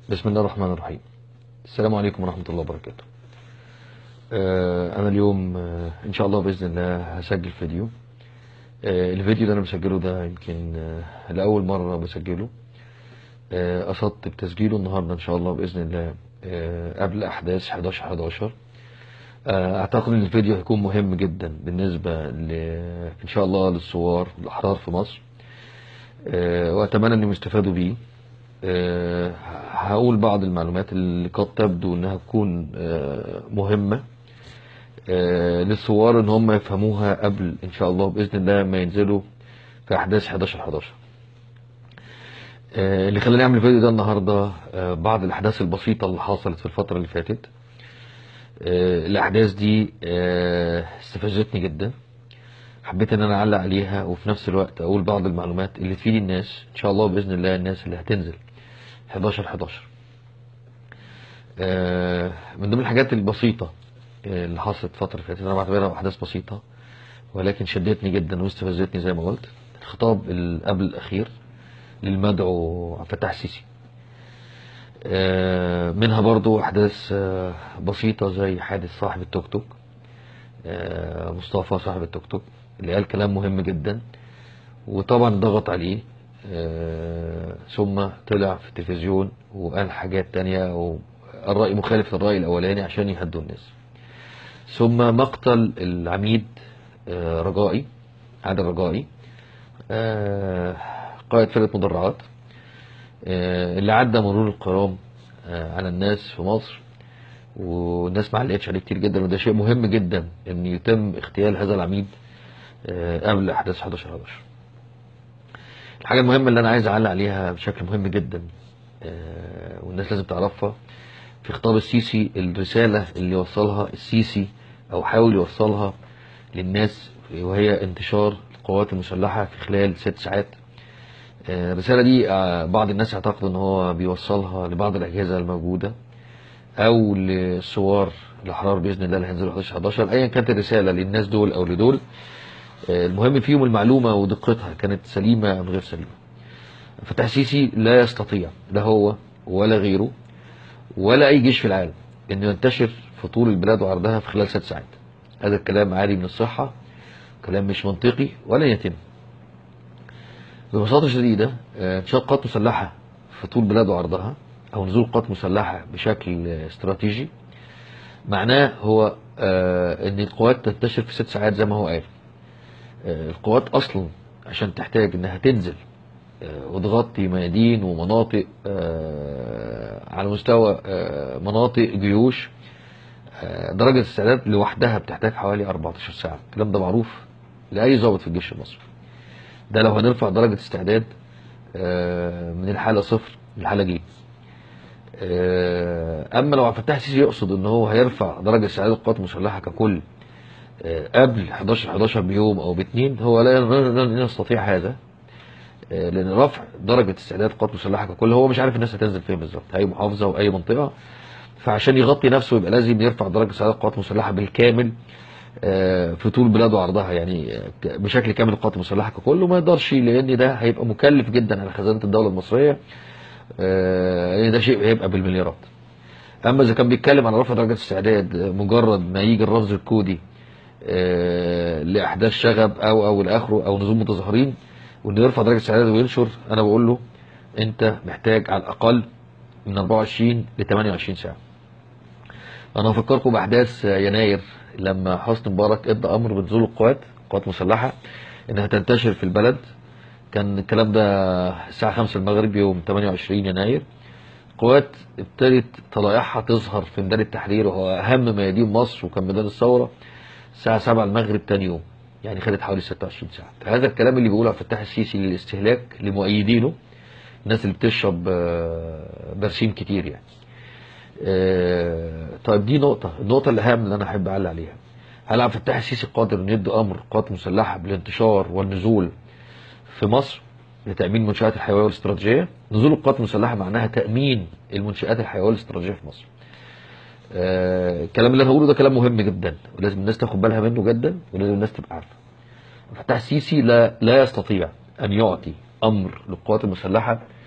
بسم الله الرحمن الرحيم السلام عليكم ورحمة الله وبركاته آه، أنا اليوم آه، إن شاء الله بإذن الله هسجل فيديو آه، الفيديو ده أنا بسجله ده يمكن آه، لأول مرة بسجله آه، قصدت بتسجيله النهاردة إن شاء الله بإذن الله آه، قبل أحداث 11 11 آه، أعتقد إن الفيديو هيكون مهم جدا بالنسبة ل... إن شاء الله للثوار الأحرار في مصر آه، وأتمنى إنهم يستفادوا بيه آه، هقول بعض المعلومات اللي قد تبدو انها تكون آه، مهمة آه، للثوار ان هم يفهموها قبل ان شاء الله باذن الله ما ينزلوا في احداث 11 11 آه، اللي خلاني اعمل الفيديو ده النهارده آه، بعض الاحداث البسيطة اللي حصلت في الفترة اللي فاتت آه، الاحداث دي آه، استفزتني جدا حبيت ان انا اعلق عليها وفي نفس الوقت اقول بعض المعلومات اللي تفيد الناس ان شاء الله باذن الله الناس اللي هتنزل 11 11 آه، من ضمن الحاجات البسيطة آه، اللي حصلت الفترة اللي فاتت انا بعتبرها احداث بسيطة ولكن شدتني جدا واستفزتني زي ما قلت الخطاب اللي قبل الاخير للمدعو عبد الفتاح السيسي آه، منها برضو احداث آه، بسيطة زي حادث صاحب التوك توك آه، مصطفى صاحب التوك توك اللي قال كلام مهم جدا وطبعا ضغط عليه آه، ثم طلع في التلفزيون وقال حاجات تانية والرأي مخالف للرأي الأولاني عشان يهدوا الناس ثم مقتل العميد آه، رجائي عادل رجائي آه، قائد فرقة مدرعات آه، اللي عدى مرور الكرام آه، على الناس في مصر والناس ما علقتش عليه كتير جدا وده شيء مهم جدا ان يتم اغتيال هذا العميد آه، قبل احداث 11 11 الحاجة المهمة اللي أنا عايز أعلق عليها بشكل مهم جدا آه، والناس لازم تعرفها في خطاب السيسي الرسالة اللي وصلها السيسي أو حاول يوصلها للناس وهي انتشار القوات المسلحة في خلال ست ساعات آه، الرسالة دي آه، بعض الناس يعتقد ان هو بيوصلها لبعض الأجهزة الموجودة أو للثوار الأحرار بإذن الله اللي هينزلوا 11 11 أيا كانت الرسالة للناس دول أو لدول آه، المهم فيهم المعلومة ودقتها كانت سليمة أم غير سليمة فتح السيسي لا يستطيع لا هو ولا غيره ولا أي جيش في العالم أنه ينتشر في طول البلاد وعرضها في خلال ست ساعات هذا الكلام عالي من الصحة كلام مش منطقي ولا يتم ببساطة شديدة آه، انشاء قوات مسلحة في طول بلاد وعرضها أو نزول قوات مسلحة بشكل آه، استراتيجي معناه هو آه، أن القوات تنتشر في ست ساعات زي ما هو قال آه، القوات اصلا عشان تحتاج انها تنزل آه، وتغطي ميادين ومناطق آه، على مستوى آه، مناطق جيوش آه، درجة الاستعداد لوحدها بتحتاج حوالي 14 ساعة الكلام ده معروف لأي ضابط في الجيش المصري ده لو هنرفع درجة استعداد آه، من الحالة صفر للحالة جيم آه، أما لو عبد الفتاح السيسي يقصد إن هو هيرفع درجة استعداد القوات المسلحة ككل آه، قبل 11 11 بيوم او باثنين هو لا لا- لا يستطيع هذا آه، لان رفع درجه استعداد القوات المسلحه ككل هو مش عارف الناس هتنزل فين بالظبط اي محافظه واي منطقه فعشان يغطي نفسه يبقى لازم يرفع درجه استعداد القوات المسلحه بالكامل آه، في طول بلاده وعرضها يعني آه، ك- بشكل كامل القوات المسلحه ككل وما يقدرش لان ده هيبقى مكلف جدا على خزانه الدوله المصريه آه، لان ده شيء هيبقى بالمليارات اما اذا كان بيتكلم على رفع درجه استعداد آه، مجرد ما يجي الرمز الكودي آه، لاحداث شغب او او لاخره او نزول متظاهرين وانه يرفع درجه استعداد وينشر انا بقول له انت محتاج على الاقل من 24 ل 28 ساعه انا هفكركم باحداث يناير لما حسني مبارك ادى امر بنزول القوات قوات مسلحه انها تنتشر في البلد كان الكلام ده الساعه 5 المغرب يوم 28 يناير قوات ابتدت طلائعها تظهر في ميدان التحرير وهو اهم ميادين مصر وكان ميدان الثوره الساعه 7 المغرب تاني يوم يعني خدت حوالي 26 ساعه هذا الكلام اللي بيقوله عبد الفتاح السيسي للاستهلاك لمؤيدينه الناس اللي بتشرب آه، برسيم كتير يعني آه، طيب دي نقطة النقطة الأهم اللي أنا أحب أعلق عليها هل عبد الفتاح السيسي قادر إنه يدي أمر قوات مسلحة بالانتشار والنزول في مصر لتأمين المنشآت الحيوية والاستراتيجية نزول القوات المسلحة معناها تأمين المنشآت الحيوية والاستراتيجية في مصر آه، الكلام اللي أنا هقوله ده كلام مهم جدا ولازم الناس تاخد بالها منه جدا ولازم الناس تبقى عارفة عبد الفتاح السيسي لا لا يستطيع أن يعطي أمر للقوات المسلحة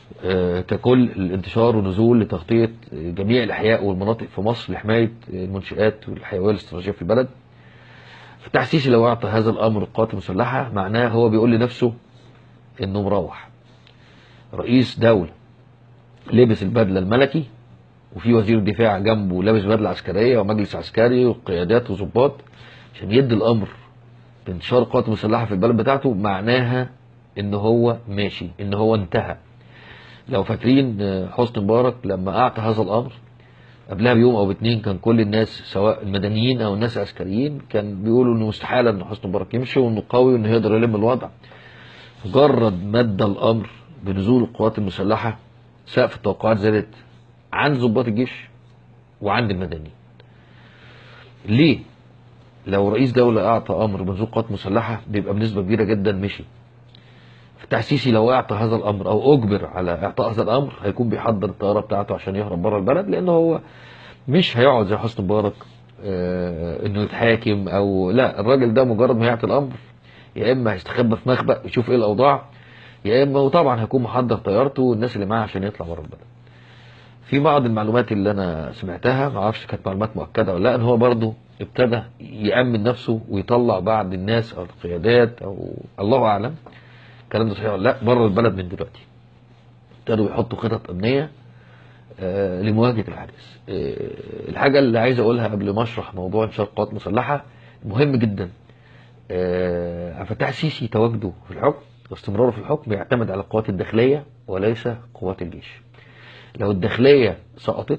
آه، ككل الانتشار ونزول لتغطية جميع الأحياء والمناطق في مصر لحماية المنشآت والحيوية الاستراتيجية في البلد فتح السيسي لو أعطى هذا الأمر القوات المسلحة معناه هو بيقول لنفسه إنه مروح رئيس دولة لبس البدلة الملكي وفي وزير دفاع جنبه لابس بدلة عسكرية ومجلس عسكري وقيادات وظباط عشان يدي الأمر بانتشار القوات المسلحة في البلد بتاعته معناها إن هو ماشي إن هو انتهى لو فاكرين آه، حسني مبارك لما أعطى هذا الأمر قبلها بيوم أو باتنين كان كل الناس سواء المدنيين أو الناس العسكريين كان بيقولوا إنه مستحيل إن حسني مبارك يمشي وإنه قوي وإنه يقدر يلم الوضع مجرد مد الأمر بنزول القوات المسلحة سقف التوقعات زادت عند ضباط الجيش وعند المدنيين ليه؟ لو رئيس دولة أعطى أمر بنزول قوات مسلحة بيبقى بنسبة كبيرة جدا مشي فتح السيسي لو أعطى هذا الأمر أو أجبر على إعطاء هذا الأمر هيكون بيحضر الطيارة بتاعته عشان يهرب بره البلد لأنه هو مش هيقعد زي حسني مبارك آه، إنه يتحاكم أو لا الراجل ده مجرد ما يعطي الأمر يا إما هيستخبى في مخبأ يشوف إيه الأوضاع يا إما وطبعا هيكون محضر طيارته والناس اللي معاه عشان يطلع بره البلد في بعض المعلومات اللي انا سمعتها ما اعرفش كانت معلومات مؤكده ولا لا ان هو برضه ابتدى يامن نفسه ويطلع بعض الناس او القيادات او الله اعلم الكلام ده صحيح ولا لا بره البلد من دلوقتي ابتدوا يحطوا خطط امنيه آه، لمواجهه الحادث آه، الحاجه اللي عايز اقولها قبل ما اشرح موضوع انشاء قوات مسلحه مهم جدا آه، عبد الفتاح السيسي تواجده في الحكم واستمراره في الحكم بيعتمد على القوات الداخليه وليس قوات الجيش لو الداخلية سقطت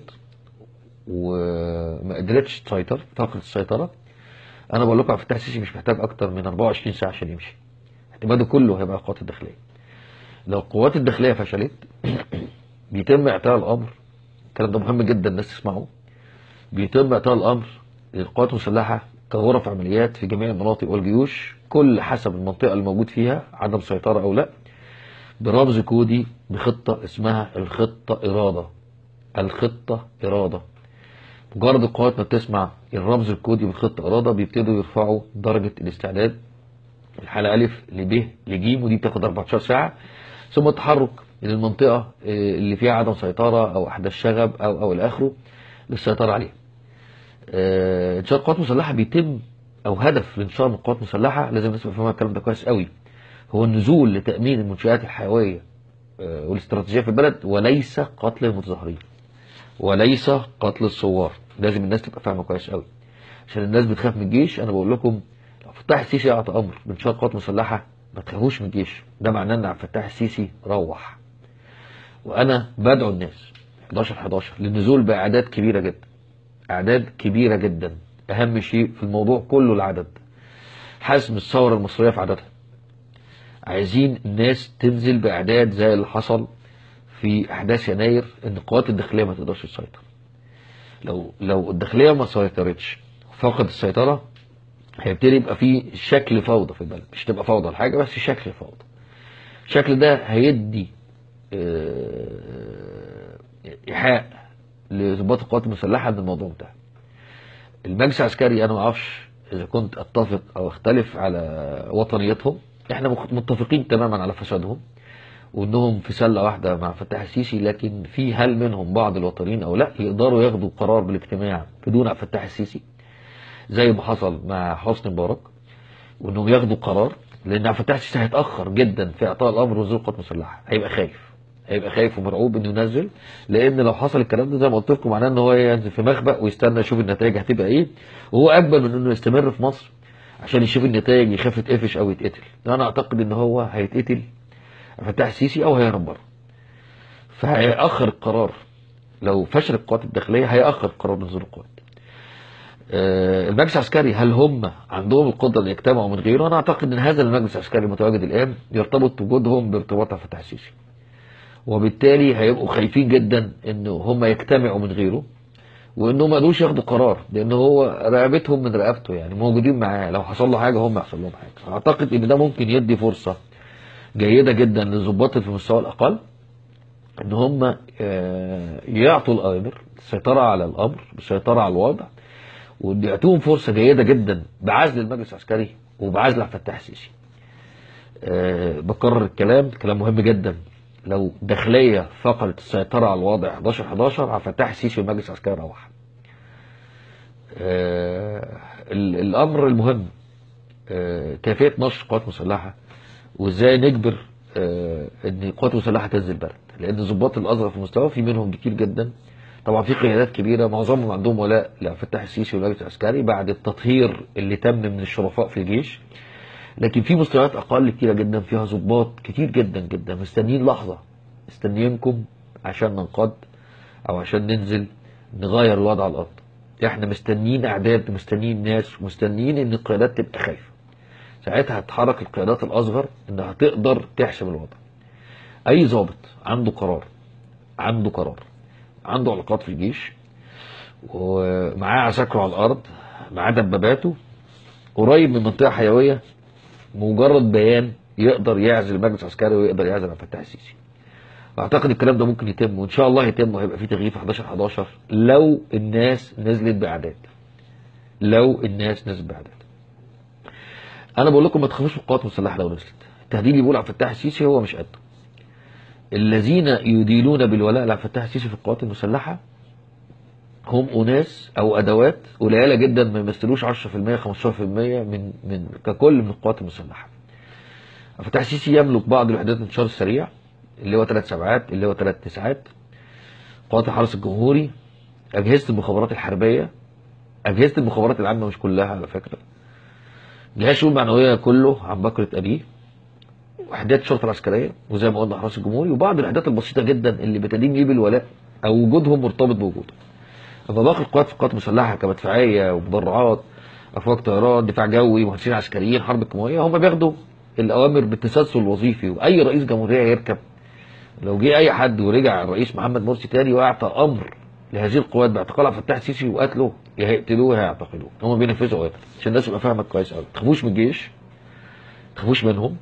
وما قدرتش تسيطر فقدت السيطرة أنا بقول لكم عبد الفتاح السيسي مش محتاج أكتر من 24 ساعة عشان يمشي اعتماده كله هيبقى القوات الداخلية لو القوات الداخلية فشلت بيتم إعطاء الأمر الكلام ده مهم جدا الناس تسمعه بيتم إعطاء الأمر للقوات المسلحة كغرف عمليات في جميع المناطق والجيوش كل حسب المنطقة اللي موجود فيها عدم سيطرة أو لا برمز كودي بخطة اسمها الخطة إرادة الخطة إرادة مجرد القوات ما بتسمع الرمز الكودي بالخطة إرادة بيبتدوا يرفعوا درجة الاستعداد الحالة ألف لب لجيم ودي بتاخد 14 ساعة ثم التحرك إلى المنطقة آه، اللي فيها عدم سيطرة أو أحداث شغب أو أو إلى آخره للسيطرة عليها. آه، إنشاء قوات مسلحة بيتم أو هدف لإنشاء من قوات مسلحة لازم الناس تفهم الكلام ده كويس قوي هو النزول لتأمين المنشآت الحيوية آه، والاستراتيجية في البلد وليس قتل المتظاهرين وليس قتل الثوار لازم الناس تبقى فاهمة كويس قوي عشان الناس بتخاف من الجيش انا بقول لكم لو فتح السيسي اعطى امر بانشاء قوات مسلحة ما تخافوش من الجيش ده معناه ان عبد الفتاح السيسي روح وانا بدعو الناس 11 11 للنزول باعداد كبيرة جدا اعداد كبيرة جدا اهم شيء في الموضوع كله العدد حسم الثورة المصرية في عددها عايزين الناس تنزل باعداد زي اللي حصل في احداث يناير ان القوات الداخليه ما تقدرش تسيطر لو لو الداخليه ما سيطرتش فقد السيطره هيبتدي يبقى في شكل فوضى في البلد مش تبقى فوضى الحاجه بس شكل فوضى الشكل ده هيدي آه، ايحاء لضباط القوات المسلحه ان الموضوع انتهى المجلس العسكري انا ما اعرفش اذا كنت اتفق او اختلف على وطنيتهم احنا مخ- متفقين تماما على فسادهم وانهم في سله واحده مع فتاح السيسي لكن في هل منهم بعض الوطنيين او لا يقدروا ياخدوا قرار بالاجتماع بدون عبد الفتاح السيسي زي ما حصل مع حسني مبارك وانهم ياخدوا قرار لان عبد الفتاح السيسي هيتاخر جدا في اعطاء الامر ونزول قوات مسلحه هيبقى خايف هيبقى خايف ومرعوب انه ينزل لان لو حصل الكلام ده زي ما قلت لكم معناه ان هو ينزل في مخبأ ويستنى يشوف النتائج هتبقى ايه وهو اجمل من انه يستمر في مصر عشان يشوف النتائج يخاف يتقفش او يتقتل انا اعتقد ان هو هيتقتل فتح السيسي او هيهرب بره فهيأخر القرار لو فشل القوات الداخليه هيأخر قرار نزول القوات آه، المجلس العسكري هل هم عندهم القدره ان يجتمعوا من غيره؟ انا اعتقد ان هذا المجلس العسكري المتواجد الان يرتبط وجودهم بارتباط عبد الفتاح السيسي. وبالتالي هيبقوا خايفين جدا ان هم يجتمعوا من غيره وانهم ما قدروش ياخدوا قرار لان هو رقبتهم من رقبته يعني موجودين معاه لو حصل له حاجه هم يحصل لهم حاجه. اعتقد ان ده ممكن يدي فرصه جيده جدا للظباط اللي في المستوى الاقل ان هم آه، يعطوا الاوامر السيطره على الامر السيطره على الوضع وان يعطوهم فرصه جيده جدا بعزل المجلس العسكري وبعزل عبد الفتاح السيسي. أه بكرر الكلام كلام مهم جدا لو داخليه فقدت السيطره على الوضع 11 11 عبد الفتاح السيسي والمجلس العسكري روح آه، ال- الامر المهم آه، كيفيه نشر قوات مسلحه وازاي نجبر آه، ان القوات المسلحه تنزل بلد لان ضباط الازهر في المستوى في منهم كتير جدا طبعا في قيادات كبيره معظمهم عندهم ولاء لعبد الفتاح السيسي والمجلس العسكري بعد التطهير اللي تم من الشرفاء في الجيش لكن في مستويات اقل كتيره جدا فيها ضباط كتير جدا جدا مستنيين لحظه مستنيينكم عشان ننقض او عشان ننزل نغير الوضع على الارض احنا مستنيين اعداد مستنيين ناس مستنيين ان القيادات تبقى خايفه ساعتها هتحرك القيادات الاصغر انها تقدر تحسم الوضع اي ضابط عنده قرار عنده قرار عنده علاقات في الجيش ومعاه عساكره على الارض معاه دباباته قريب من منطقه حيويه مجرد بيان يقدر يعزل المجلس العسكري ويقدر يعزل عبد الفتاح السيسي واعتقد الكلام ده ممكن يتم وان شاء الله يتم وهيبقى في تغيير في 11 11 لو الناس نزلت باعداد لو الناس نزلت باعداد انا بقول لكم ما تخافوش من القوات المسلحه لو نزلت التهديد اللي بيقول عبد الفتاح السيسي هو مش قده الذين يدينون بالولاء لعبد الفتاح السيسي في القوات المسلحه هم اناس او ادوات قليله جدا ما يمثلوش 10% 15% من من ككل من القوات المسلحه. عبد الفتاح السيسي يملك بعض الوحدات الانتشار السريع اللي هو ثلاث سبعات اللي هو ثلاث تسعات قوات الحرس الجمهوري اجهزه المخابرات الحربيه اجهزه المخابرات العامه مش كلها على فكره جهاز الشؤون المعنويه كله عن بكره ابيه وحدات الشرطه العسكريه وزي ما قلنا الحرس الجمهوري وبعض الوحدات البسيطه جدا اللي بتدين ليه بالولاء او وجودهم مرتبط بوجوده اما باقي القوات في القوات المسلحه كمدفعيه ومدرعات افواج طيران دفاع جوي مهندسين عسكريين حرب الكيماويه هم بياخدوا الاوامر بالتسلسل الوظيفي واي رئيس جمهوريه يركب لو جه اي حد ورجع الرئيس محمد مرسي تاني واعطى امر لهذه القوات باعتقال عبد الفتاح السيسي وقتله يا هيقتلوه يا هيعتقلوه هم بينفذوا اوامر عشان الناس تبقى فاهمه كويس قوي ما تخافوش من الجيش ما تخافوش منهم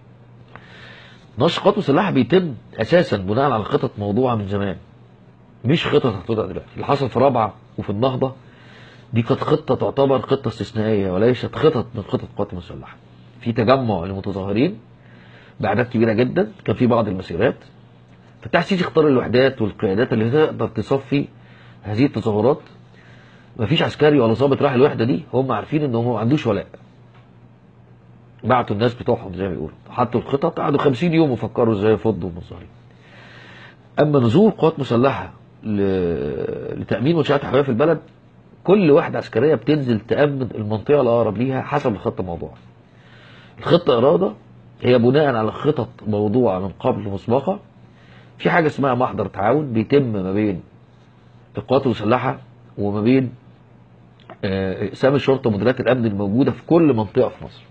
نشر قوات مسلحه بيتم اساسا بناء على خطط موضوعه من زمان مش خطط هتطلع دلوقتي اللي حصل في رابعه وفي النهضه دي كانت خطه تعتبر خطه استثنائيه وليست خطط من خطط القوات المسلحه في تجمع للمتظاهرين باعداد كبيره جدا كان في بعض المسيرات فتح السيسي اختار الوحدات والقيادات اللي تقدر تصفي هذه التظاهرات مفيش عسكري ولا ضابط راح الوحده دي هم عارفين ان هم ما عندوش ولاء بعتوا الناس بتوعهم زي ما بيقولوا حطوا الخطط قعدوا 50 يوم وفكروا ازاي يفضوا المظاهرين اما نزول قوات مسلحه ل- لتامين منشات حيويه في البلد كل وحده عسكريه بتنزل تامن المنطقه الاقرب ليها حسب الخطه الموضوعه الخطه اراده هي بناء على خطط موضوعه من قبل مسبقه في حاجه اسمها محضر تعاون بيتم ما بين القوات المسلحه وما بين آه، اقسام الشرطه ومديريات الامن الموجوده في كل منطقه في مصر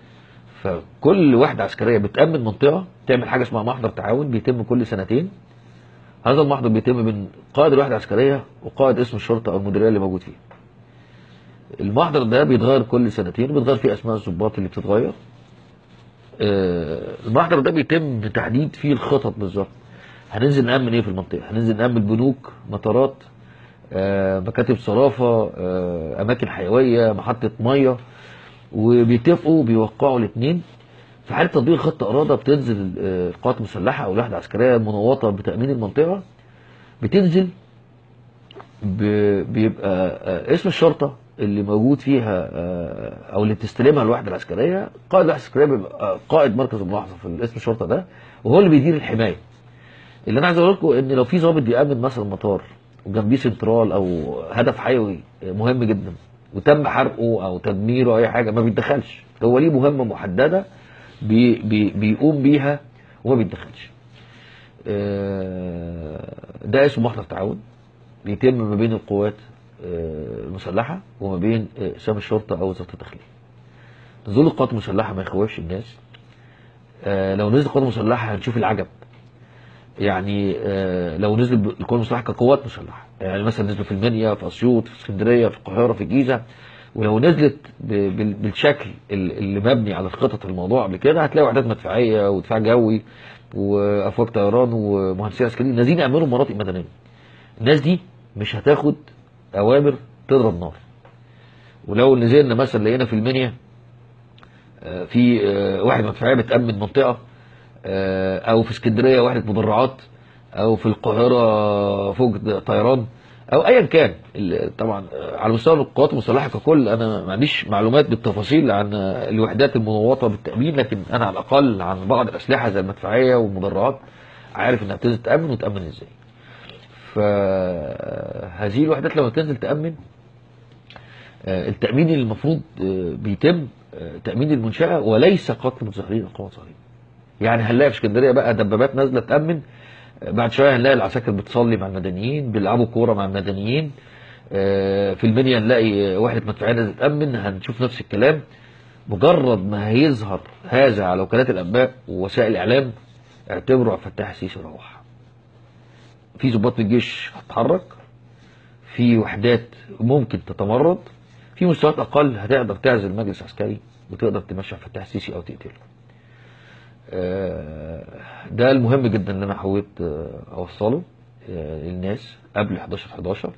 فكل وحده عسكريه بتامن منطقه تعمل حاجه اسمها محضر تعاون بيتم كل سنتين هذا المحضر بيتم من قائد الوحده العسكريه وقائد اسم الشرطه او المديريه اللي موجود فيها المحضر ده بيتغير كل سنتين وبيتغير فيه اسماء الضباط اللي بتتغير آه، المحضر ده بيتم تحديد فيه الخطط بالظبط هننزل نأمن ايه في المنطقه هننزل نأمن بنوك مطارات آه، مكاتب صرافه آه، اماكن حيويه محطه ميه وبيتفقوا بيوقعوا الاثنين في حاله تطبيق خطه اراده بتنزل آه، القوات المسلحه او الوحده العسكريه المنوطه بتامين المنطقه بتنزل ب- بيبقى آه، اسم الشرطه اللي موجود فيها آه، او اللي بتستلمها الوحده العسكريه قائد الوحده العسكريه بيبقى قائد مركز الملاحظه في اسم الشرطه ده وهو اللي بيدير الحمايه اللي انا عايز اقول لكم ان لو في ضابط بيامن مثلا مطار وجنبيه سنترال او هدف حيوي مهم جدا وتم حرقه او تدميره او اي حاجه ما بيتدخلش هو ليه مهمه محدده بي بي بيقوم بيها وما بيتدخلش آه، ده اسمه محضر تعاون بيتم ما بين القوات آه، المسلحه وما بين آه، اقسام الشرطه او وزاره الداخليه نزول القوات المسلحه ما يخوفش الناس آه، لو نزل القوات المسلحه هنشوف العجب يعني آه، لو نزل ب- القوات المسلحه كقوات مسلحه يعني مثلا نزلوا في المنيا في اسيوط في اسكندريه في القاهره في الجيزه ولو نزلت ب- بال- بالشكل ال- اللي مبني على الخطط الموضوع قبل كده هتلاقي وحدات مدفعيه ودفاع جوي وافواج طيران ومهندسين عسكريين نازلين يعملوا مناطق مدنيه الناس دي مش هتاخد اوامر تضرب نار ولو نزلنا مثلا لقينا في المنيا آه، في آه، واحد مدفعيه بتامن منطقه آه، او في اسكندريه وحده مدرعات او في القاهره فوق طيران او ايا كان ال- طبعا آه، على مستوى القوات المسلحه ككل انا ما عنديش معلومات بالتفاصيل عن آه، الوحدات المنوطه بالتامين لكن انا على الاقل عن بعض الاسلحه زي المدفعيه والمدرعات عارف انها بتنزل تامن وتامن ازاي فهذه الوحدات لما تنزل تامن آه، التامين اللي المفروض آه، بيتم آه، تامين المنشاه وليس قتل متظاهرين او قوى متظاهرين يعني هنلاقي في اسكندريه بقى دبابات نازله تامن آه، بعد شويه هنلاقي العساكر بتصلي مع المدنيين بيلعبوا كوره مع المدنيين آه، في المنيا نلاقي وحده مدفعيه نازله تامن هنشوف نفس الكلام مجرد ما هيظهر هذا على وكالات الانباء ووسائل الاعلام اعتبروا عبد الفتاح السيسي روح في ضباط الجيش هتتحرك في وحدات ممكن تتمرد في مستويات اقل هتقدر تعزل مجلس عسكري وتقدر تمشي عبد الفتاح السيسي او تقتله آه، ده المهم جدا اللي انا حاولت آه، اوصله آه، للناس قبل 11 11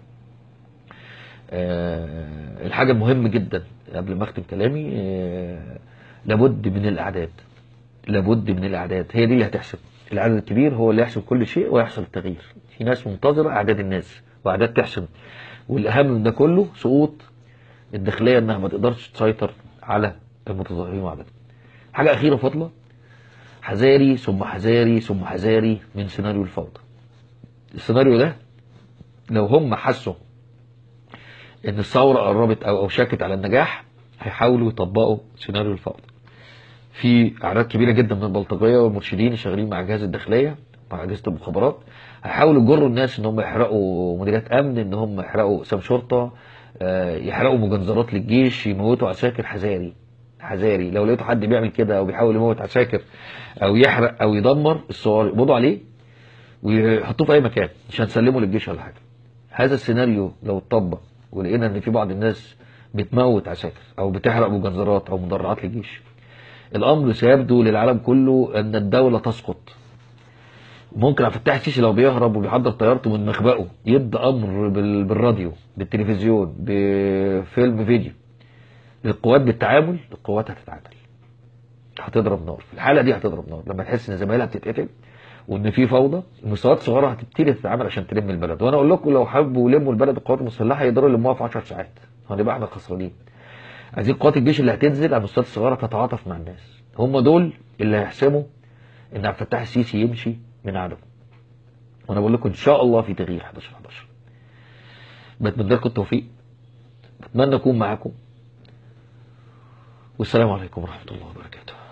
آه، الحاجه المهم جدا قبل ما اختم كلامي آه، لابد من الاعداد لابد من الاعداد هي دي اللي هتحسب العدد الكبير هو اللي يحسب كل شيء ويحصل التغيير في ناس منتظره اعداد الناس واعداد تحسب والاهم من ده كله سقوط الداخليه انها ما تقدرش تسيطر على المتظاهرين وعددهم حاجه اخيره فاضله حذاري ثم حذاري ثم حذاري من سيناريو الفوضى السيناريو ده لو هم حسوا ان الثوره قربت او اوشكت على النجاح هيحاولوا يطبقوا سيناريو الفوضى في اعداد كبيره جدا من البلطجيه والمرشدين اللي شغالين مع جهاز الداخليه مع اجهزه المخابرات هيحاولوا يجروا الناس ان هم يحرقوا مديريات امن ان هم يحرقوا اقسام شرطه آه، يحرقوا مجنزرات للجيش يموتوا عساكر حذاري حذاري لو لقيتوا حد بيعمل كده او بيحاول يموت عساكر او يحرق او يدمر الصور يقبضوا عليه ويحطوه في اي مكان مش هنسلمه للجيش ولا حاجه هذا السيناريو لو اتطبق ولقينا ان في بعض الناس بتموت عساكر او بتحرق مجنزرات او مدرعات للجيش الامر سيبدو للعالم كله ان الدوله تسقط ممكن عبد الفتاح السيسي لو بيهرب وبيحضر طيارته من مخبأه يدي امر بال- بالراديو بالتلفزيون بفيلم فيديو للقوات بالتعامل القوات هتتعامل هتضرب نار في الحاله دي هتضرب نار لما تحس ان زمايلها بتتقتل وان في فوضى المستويات صغيره هتبتدي تتعامل عشان تلم البلد وانا اقول لكم لو حبوا يلموا البلد القوات المسلحه يقدروا يلموها في 10 ساعات هنبقى احنا خسرانين عايزين قوات الجيش اللي هتنزل على المستويات الصغيره تتعاطف مع الناس هم دول اللي هيحسموا ان عبد الفتاح السيسي يمشي من عدمه وانا بقول لكم ان شاء الله في تغيير 11 11 بتمنى لكم التوفيق بتمنى اكون معاكم والسلام عليكم ورحمه الله وبركاته